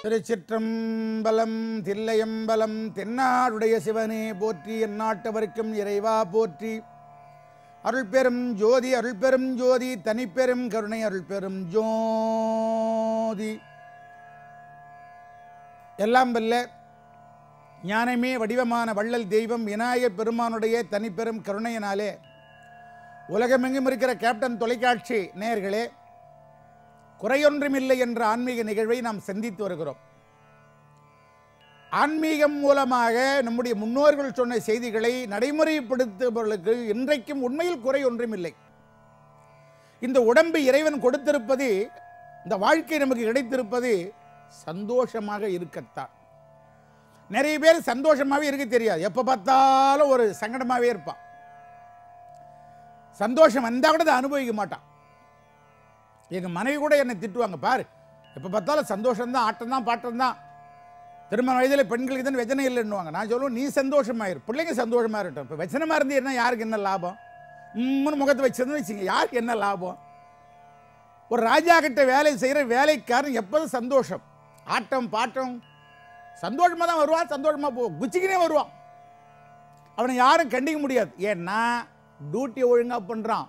திருச்சிற்றம்பலம் தில்லையம்பலம் தென்னாடுடைய சிவனே போற்றி எந்நாட்டவர்க்கும் இறைவா போற்றி அருள் பெரும் ஜோதி அருள் பெரும் ஜோதி தனிப்பெரும் கருணை அருள் பெரும் ஜோதி எல்லாம் வல்ல ஞானமே வடிவமான வள்ளல் தெய்வம் விநாயகப் பெருமானுடைய தனிப்பெரும் கருணையினாலே உலகமெங்கும் இருக்கிற கேப்டன் தொலைக்காட்சி நேயர்களே குறையொன்றுமில்லை என்ற ஆன்மீக நிகழ்வை நாம் சந்தித்து வருகிறோம் ஆன்மீகம் மூலமாக நம்முடைய முன்னோர்கள் சொன்ன செய்திகளை நடைமுறைப்படுத்துபவர்களுக்கு இன்றைக்கும் உண்மையில் குறை ஒன்றுமில்லை இந்த உடம்பு இறைவன் கொடுத்திருப்பது இந்த வாழ்க்கை நமக்கு கிடைத்திருப்பது சந்தோஷமாக இருக்கத்தான் நிறைய பேர் சந்தோஷமாகவே இருக்க தெரியாது எப்போ பார்த்தாலும் ஒரு சங்கடமாகவே இருப்பான் சந்தோஷம் வந்தால் கூட அதை அனுபவிக்க மாட்டான் எங்கள் மனைவி கூட என்னை திட்டுவாங்க பாரு எப்போ பார்த்தாலும் சந்தோஷம்தான் ஆட்டம்தான் பாட்டம்தான் திருமண வயதில் பெண்களுக்கு தான் வெஜனை இல்லைன்னுவாங்க நான் சொல்லுவேன் நீ சந்தோஷமாயிரு பிள்ளைங்க சந்தோஷமாக இருக்கட்டும் இப்போ வெச்சனமாக இருந்து என்ன யாருக்கு என்ன லாபம் உம்முன்னு முகத்தை வச்சிருந்து வச்சுங்க யாருக்கு என்ன லாபம் ஒரு ராஜா கிட்ட வேலை செய்கிற வேலைக்காரன் எப்போதும் சந்தோஷம் ஆட்டம் பாட்டம் சந்தோஷமாக தான் வருவான் சந்தோஷமாக போ குச்சிக்கினே வருவான் அவனை யாரும் கண்டிக்க முடியாது ஏன்னா டியூட்டி ஒழுங்காக பண்ணுறான்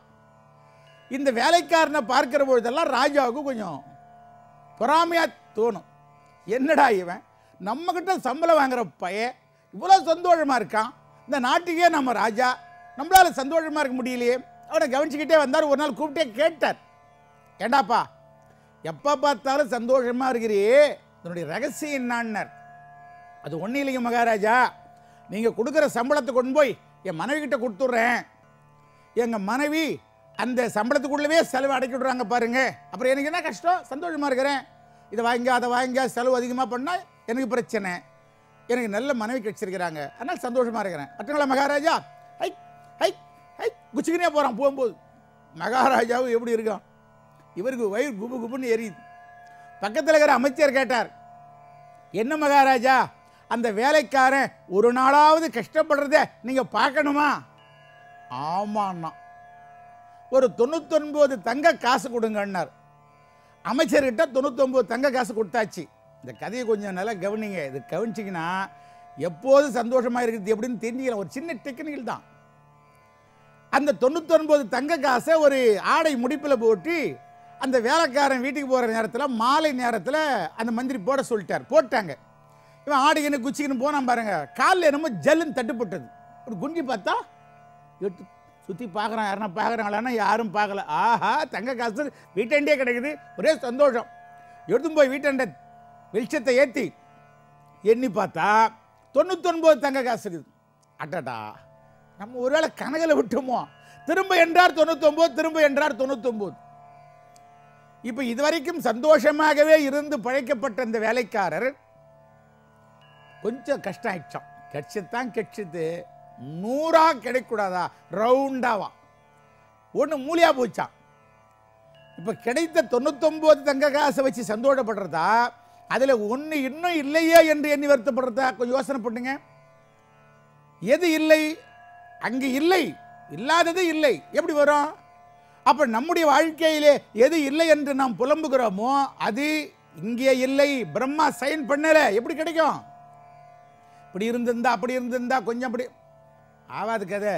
இந்த வேலைக்காரனை பார்க்கிற பொழுதெல்லாம் ராஜாவுக்கு கொஞ்சம் பொறாமையாக தோணும் என்னடா இவன் நம்மக்கிட்ட சம்பளம் வாங்குற பையன் இவ்வளோ சந்தோஷமாக இருக்கான் இந்த நாட்டுக்கே நம்ம ராஜா நம்மளால சந்தோஷமாக இருக்க முடியலையே அவனை கவனிச்சுக்கிட்டே வந்தார் ஒரு நாள் கூப்பிட்டே கேட்டார் ஏண்டாப்பா எப்போ பார்த்தாலும் சந்தோஷமாக இருக்கிறியே இதனுடைய ரகசியம் என்னான்னார் அது ஒன்றும் இல்லைங்க மகாராஜா நீங்கள் கொடுக்குற சம்பளத்தை கொண்டு போய் என் மனைவி கிட்ட கொடுத்துட்றேன் எங்கள் மனைவி அந்த சம்பளத்துக்குள்ளவே செலவு அடைக்கி விடுறாங்க பாருங்க அப்புறம் எனக்கு என்ன கஷ்டம் சந்தோஷமாக இருக்கிறேன் இதை வாங்க அதை வாங்க செலவு அதிகமாக பண்ணால் எனக்கு பிரச்சனை எனக்கு நல்ல மனைவி கிடைச்சிருக்கிறாங்க அதனால் சந்தோஷமாக இருக்கிறேன் அட்டுங்களா மகாராஜா ஐ ஐ ஐ குச்சிக்கினே போகிறான் போகும்போது மகாராஜாவும் எப்படி இருக்கான் இவருக்கு வயிறு குபு குபுன்னு எரியுது பக்கத்தில் இருக்கிற அமைச்சர் கேட்டார் என்ன மகாராஜா அந்த வேலைக்காரன் ஒரு நாளாவது கஷ்டப்படுறத நீங்கள் பார்க்கணுமா ஆமாண்ணா ஒரு தொண்ணூத்தொன்பது தங்க காசு கொடுங்கன்னார் அமைச்சர்கிட்ட தொண்ணூத்தொம்பது தங்க காசு கொடுத்தாச்சு இந்த கதையை கொஞ்சம் நல்லா கவனிங்க இது கவனிச்சிங்கன்னா எப்போது சந்தோஷமாக இருக்குது எப்படின்னு தெரிஞ்சுக்கலாம் ஒரு சின்ன டெக்னிக்கல் தான் அந்த தொண்ணூத்தொன்பது தங்க காசை ஒரு ஆடை முடிப்பில் போட்டு அந்த வேலைக்காரன் வீட்டுக்கு போகிற நேரத்தில் மாலை நேரத்தில் அந்த மந்திரி போட சொல்லிட்டார் போட்டாங்க இவன் ஆடிக்கின்னு குச்சிக்கின்னு போனான் பாருங்க காலில் என்னமோ ஜல்லுன்னு தட்டுப்பட்டது ஒரு குண்டி பார்த்தா எட்டு சுற்றி பார்க்குறான் யாருன்னா பார்க்குறாங்களான்னா யாரும் பார்க்கல ஆஹா தங்க காசு வீட்டாண்டே கிடைக்குது ஒரே சந்தோஷம் எடுத்து போய் வீட்டாண்ட வெளிச்சத்தை ஏற்றி எண்ணி பார்த்தா தொண்ணூத்தொன்பது தங்க காசு இருக்குது அட்டடா நம்ம ஒருவேளை கணக்கில் விட்டோமோ திரும்ப என்றார் தொண்ணூத்தொம்பது திரும்ப என்றார் தொண்ணூத்தொம்பது இப்போ இதுவரைக்கும் சந்தோஷமாகவே இருந்து பழைக்கப்பட்ட இந்த வேலைக்காரர் கொஞ்சம் கஷ்டம் ஆயிடுச்சான் கட்சித்தான் கட்சித்து நூறா கிடைக்கூடாதா ரவுண்டாவா ஒன்று மூலியா போச்சான் இப்போ கிடைத்த தொண்ணூத்தொம்பது தங்க காசை வச்சு சந்தோஷப்படுறதா அதில் ஒன்று இன்னும் இல்லையே என்று எண்ணி வருத்தப்படுறதா கொஞ்சம் யோசனை பண்ணுங்க எது இல்லை அங்கே இல்லை இல்லாதது இல்லை எப்படி வரும் அப்போ நம்முடைய வாழ்க்கையிலே எது இல்லை என்று நாம் புலம்புகிறோமோ அது இங்கே இல்லை பிரம்மா சைன் பண்ணல எப்படி கிடைக்கும் இப்படி இருந்திருந்தா அப்படி இருந்திருந்தா கொஞ்சம் அப்படி ஆவாது கதை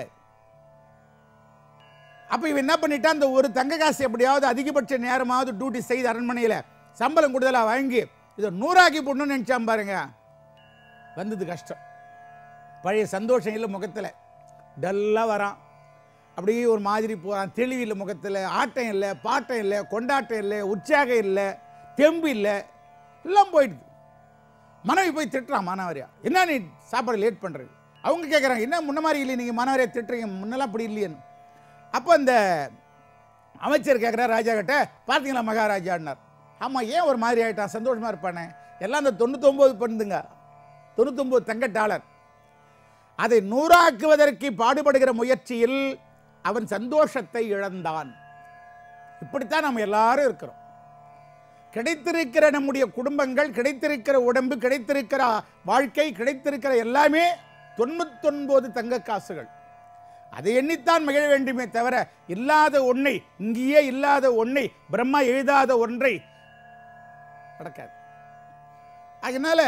அப்போ இவன் என்ன பண்ணிட்டான் அந்த ஒரு தங்க காசு எப்படியாவது அதிகபட்ச நேரமாவது டியூட்டி செய்து அரண்மனையில் சம்பளம் கூடுதலாக வாங்கி இதை நூறாக்கி போடணும்னு நினச்சான் பாருங்க வந்தது கஷ்டம் பழைய சந்தோஷம் இல்லை முகத்தில் டல்லாக வரான் அப்படியே ஒரு மாதிரி போகிறான் தெளிவு இல்லை முகத்தில் ஆட்டம் இல்லை பாட்டம் இல்லை கொண்டாட்டம் இல்லை உற்சாகம் இல்லை தெம்பு இல்லை எல்லாம் போயிடுது மனைவி போய் திட்டுறான் மானவரியா என்ன நீ சாப்பாடு லேட் பண்ணுறது அவங்க கேட்குறாங்க என்ன முன்ன மாதிரி இல்லை நீங்கள் மானவரியா திட்டுறீங்க முன்னெல்லாம் அப்படி இல்லையேன்னு அப்போ அந்த அமைச்சர் கேட்குறார் ராஜா கிட்ட பார்த்தீங்களா மகாராஜான்னார் ஆமாம் ஏன் ஒரு மாதிரி ஆகிட்டான் சந்தோஷமாக இருப்பானே எல்லாம் அந்த தொண்ணூத்தொம்பது பண்ணுதுங்க தொண்ணூத்தொம்பது தங்க டாலர் அதை நூறாக்குவதற்கு பாடுபடுகிற முயற்சியில் அவன் சந்தோஷத்தை இழந்தான் இப்படித்தான் நம்ம எல்லாரும் இருக்கிறோம் கிடைத்திருக்கிற நம்முடைய குடும்பங்கள் கிடைத்திருக்கிற உடம்பு கிடைத்திருக்கிற வாழ்க்கை கிடைத்திருக்கிற எல்லாமே தொண்ணூத்தொன்பது தங்க காசுகள் அதை எண்ணித்தான் மகிழ வேண்டுமே தவிர இல்லாத ஒன்றை இங்கேயே இல்லாத ஒன்றை பிரம்மா எழுதாத ஒன்றை நடக்காது அதனால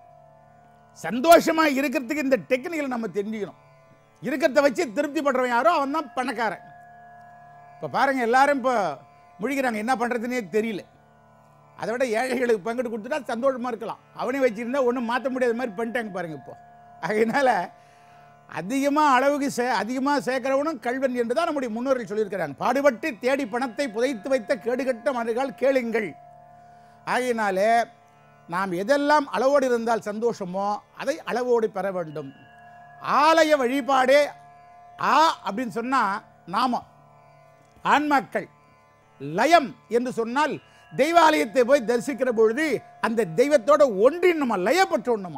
சந்தோஷமா இருக்கிறதுக்கு இந்த டெக்னிக்கலை நம்ம தெரிஞ்சுக்கணும் இருக்கிறத வச்சு திருப்தி படுறவன் யாரோ அவன் தான் பணக்காரன் இப்போ பாருங்க எல்லாரும் இப்போ முழிக்கிறாங்க என்ன பண்ணுறதுனே தெரியல அதை விட ஏழைகளுக்கு பங்கிட்டு கொடுத்துட்டா சந்தோஷமா இருக்கலாம் அவனே வச்சிருந்தா ஒன்றும் மாற்ற முடியாத மாதிரி பண்ணிட்டாங்க பாருங்க இப்போ அதனால அதிகமாக அளவுக்கு சே அதிகமாக சேர்க்கிறவனும் கல்வன் என்று தான் நம்முடைய முன்னோர்கள் சொல்லியிருக்கிறாங்க பாடுபட்டு தேடி பணத்தை புதைத்து வைத்த கேடுகட்ட மனிதர்கள் கேளுங்கள் ஆகையினாலே நாம் எதெல்லாம் அளவோடு இருந்தால் சந்தோஷமோ அதை அளவோடு பெற வேண்டும் ஆலய வழிபாடே ஆ அப்படின்னு சொன்னால் நாமம் ஆன்மாக்கள் லயம் என்று சொன்னால் தெய்வாலயத்தை போய் தரிசிக்கிற பொழுது அந்த தெய்வத்தோட ஒன்றினுமா லயப்பட்டுணுமா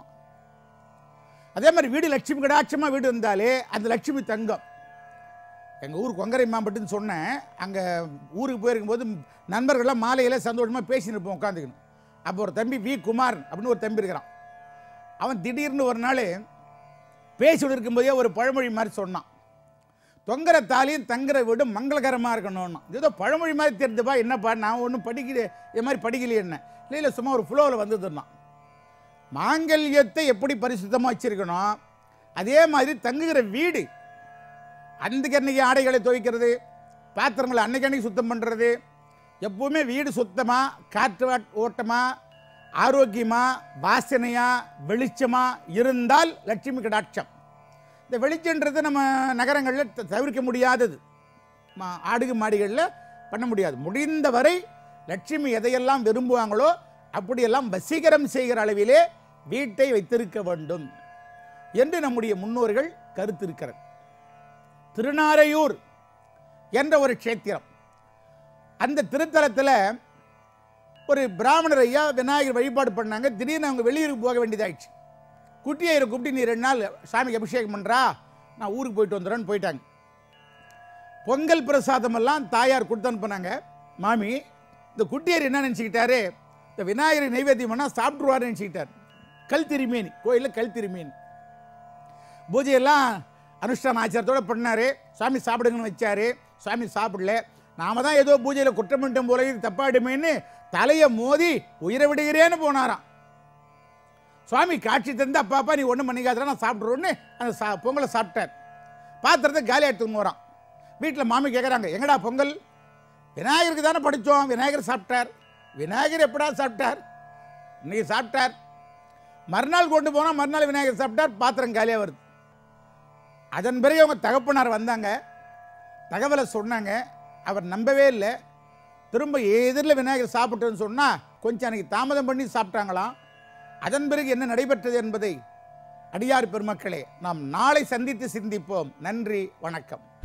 அதே மாதிரி வீடு லட்சுமி கடாட்சமாக வீடு இருந்தாலே அந்த லட்சுமி தங்கம் எங்கள் ஊர் கொங்கரை மாம்பட்டுன்னு சொன்னேன் அங்கே ஊருக்கு போயிருக்கும்போது நண்பர்கள்லாம் மாலையில் சந்தோஷமாக பேசின்னு இருப்போம் உட்காந்துக்கணும் அப்போ ஒரு தம்பி வி குமார் அப்படின்னு ஒரு தம்பி இருக்கிறான் அவன் திடீர்னு ஒரு நாள் பேசிட்டு இருக்கும்போதே ஒரு பழமொழி மாதிரி சொன்னான் தொங்குற தாலியும் தங்குற வீடும் மங்களகரமாக இருக்கணும்னு ஏதோ பழமொழி மாதிரி தெரிஞ்சுப்பா என்னப்பா நான் ஒன்றும் படிக்கல இது மாதிரி படிக்கலையே என்ன இல்லை இல்லை சும்மா ஒரு ஃப்ளோவில் வந்துதுன்னான் மாங்கல்யத்தை எப்படி பரிசுத்தமாக வச்சிருக்கணும் அதே மாதிரி தங்குகிற வீடு அன்றைக்கு அன்னைக்கு ஆடைகளை துவைக்கிறது பாத்திரங்களை அன்னைக்கு அன்னைக்கு சுத்தம் பண்ணுறது எப்பவுமே வீடு சுத்தமாக காற்று வாட்- ஓட்டமா ஆரோக்கியமாக வாசனையாக வெளிச்சமாக இருந்தால் லட்சுமி கடாட்சம் இந்த வெளிச்சன்றது நம்ம நகரங்களில் த- தவிர்க்க முடியாதது மா- ஆடுகு மாடிகளில் பண்ண முடியாது முடிந்தவரை லட்சுமி எதையெல்லாம் விரும்புவாங்களோ அப்படியெல்லாம் வசீகரம் செய்கிற அளவிலே வீட்டை வைத்திருக்க வேண்டும் என்று நம்முடைய முன்னோர்கள் கருத்திருக்கிறது திருநாரையூர் என்ற ஒரு க்ஷேத்திரம் அந்த திருத்தலத்தில் ஒரு பிராமணர் ஐயா விநாயகர் வழிபாடு பண்ணாங்க திடீர்னு அவங்க வெளியூருக்கு போக வேண்டியதாயிடுச்சு குட்டியையரை கூப்பிட்டு நீ ரெண்டு நாள் சாமிக்கு அபிஷேகம் பண்ணுறா நான் ஊருக்கு போயிட்டு வந்துடுறேன்னு போயிட்டாங்க பொங்கல் பிரசாதம் எல்லாம் தாயார் கொடுத்து அனுப்புனாங்க மாமி இந்த குட்டியார் என்ன நினச்சிக்கிட்டாரு இந்த விநாயகரை நைவேத்தியம் பண்ணால் சாப்பிட்ருவாருன்னு நினச்சிக்கிட்டார் கல் திருமேனி கோயிலில் கல் திருமேனி பூஜையெல்லாம் அனுஷ்டான ஆச்சாரத்தோட பண்ணாரு சாமி சாப்பிடுங்கன்னு வச்சாரு சாமி சாப்பிடல நாம தான் ஏதோ பூஜையில் குற்றம் பண்ணிட்டோம் போல இது தப்பாயிடுமேன்னு தலையை மோதி உயிரை விடுகிறேன்னு போனாராம் சுவாமி காட்சி தந்து அப்பா அப்பா நீ ஒன்றும் பண்ணிக்காதடா நான் சாப்பிட்றோன்னு அந்த சா பொங்கலை சாப்பிட்டார் பாத்திரத்தை காலி எடுத்துன்னு போகிறான் வீட்டில் மாமி கேட்குறாங்க எங்கடா பொங்கல் விநாயகருக்கு தானே படித்தோம் விநாயகர் சாப்பிட்டார் விநாயகர் எப்படா சாப்பிட்டார் இன்னைக்கு சாப்பிட்டார் மறுநாள் கொண்டு போனால் மறுநாள் விநாயகர் சாப்பிட்டார் பாத்திரம் காலியாக வருது அதன் பிறகு அவங்க தகப்பனார் வந்தாங்க தகவலை சொன்னாங்க அவர் நம்பவே இல்லை திரும்ப எதிரில் விநாயகர் சாப்பிட்டோன்னு சொன்னால் கொஞ்சம் அன்னைக்கு தாமதம் பண்ணி சாப்பிட்டாங்களாம் அதன் பிறகு என்ன நடைபெற்றது என்பதை அடியார் பெருமக்களே நாம் நாளை சந்தித்து சிந்திப்போம் நன்றி வணக்கம்